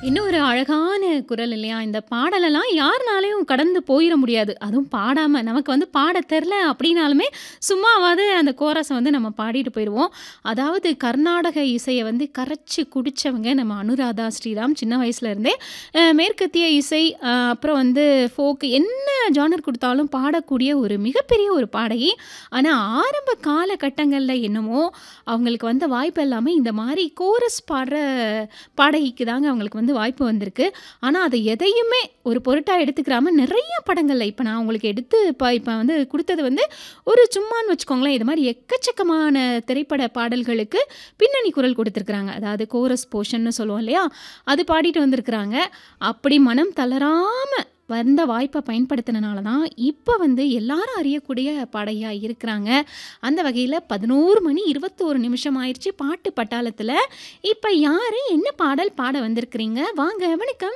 இன்னும் ஒரு அழகான குரல் இல்லையா? இந்த பாடலெல்லாம் யாருனாலயும் கடந்து போயிற முடியாது. அதுவும் பாடாம நமக்கு வந்து பாடத் தெர்ல அப்படின்னாலுமே, சும்மாவாவது அந்த கோரஸ வந்து நம்ம பாடிட்டு போயிருவோம். அதாவது கர்நாடக இசைய வந்து கரைச்சு குடிச்சவங்க நம்ம அனுராதா ஸ்ரீராம் சின்ன வயசுல இருந்தே. அ மேற்கத்திய இசை, அ அப்புறம் வந்து ஃபோக் என்ன ஜானர் குடுத்தாலும் பாடக்கூடிய ஒரு மிகப்பெரிய ஒரு பாடகி. ஆனா ஆரம்ப காலகட்டங்கள்ல என்னமோ, அவங்களுக்கு வந்த வாய்ப்பு எல்லாமே இந்த மாரி கோரஸ் பாடுற பாடகிக்கு தாங்க அவங்களுக்கு வந்து வாய்ப்பு வந்திருக்கு. ஆனா அத எதையுமே ஒரு பொருட்டா எடுத்துக்கிறாம நெறைய படங்கள்ல இப்ப நான் உங்களுக்கு எடுத்து இப்ப இப்ப வந்து குடுத்தது வந்து ஒரு சும்மான்னு வச்சுக்கோங்களேன். இது மாரி எக்கச்சக்கமான திரைப்பட பாடல்களுக்கு பின்னணி குரல் குடுத்துருக்காங்க. அதாவது கோரஸ் போர்ஷன்னு சொல்லுவோம் இல்லையா? அது பாடிட்டு வந்திருக்கிறாங்க. அப்படி மனம் தளராம வந்த வாய்ப்ப பயன்படுத்தினனால தான், இப்ப வந்து எல்லாரும் அறியக்கூடிய பாடகியா இருக்கிறாங்க. அந்த வகையில 11 மணி 21 நிமிஷம் ஆயிருச்சு பாட்டு பட்டாளத்துல. இப்ப யாரு என்ன பாடல் பாட வந்திருக்கிறீங்க? வாங்க வணக்கம்.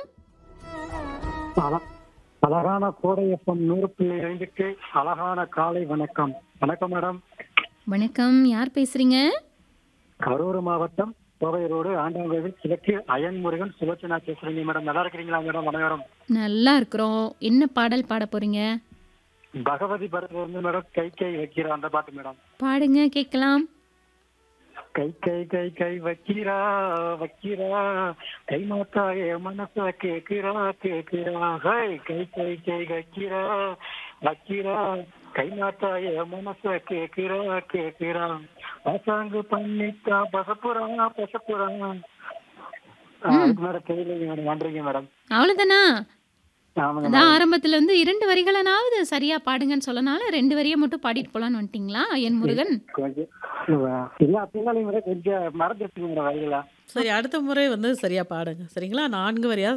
அழ அழகான கோடை எஃப்எம் 100.5க்கு அழகான காலை வணக்கம். வணக்கம் மேடம். வணக்கம். யார் பேசுறீங்க? கரூர் மாவட்டம் கோவை ரோடு ஆண்டாங்கோவில் கிழக்கு அயன்முருகன் சுலோச்சனா பேசுறீங்க மேடம். நல்லா இருக்கிறீங்களா மேடம் அனைவரும்? நல்லா இருக்கிறோம். என்ன பாடல் பாட போறீங்க? பகவதி பரத்துல இருந்து மேடம் கை கை வைக்கிற அந்த பாட்டு மேடம். பாடுங்க கேட்கலாம். கை கை கை கை வைக்கிறா வைக்கிறா கை மாத்தா என் மனச கேக்குறா கேக்குறா ஹை கை கை கை வைக்கிறா வைக்கிறா கை மாத்தா என் மனச கேக்குறா கேக்குறா பசாங்கு பண்ணிட்டா பசப்புறா பசப்புறா அதுக்கு மேடம் தெரியலைங்க மேடம் நன்றிங்க மேடம் அவ்வளவுதானா? ஆமாங்க அதான் மேடம் ஆரம்பத்துல இருந்து 2 வரிகளனாவது சரியா பாடுங்கன்னு சொன்னனால 2 வரிய மட்டும் பாடிட்டு போலான்னு வந்துட்டீங்களா? என் முருகன். கொஞ்சம் இல்ல அப்படின்னாலும் மேடம் கொஞ்சம் மறந்துருச்சுங்க மேடம் வயல சரி அடுத்த முறை வந்து சரியா பாடுங்க. சரிங்களா? 4 வரியாவது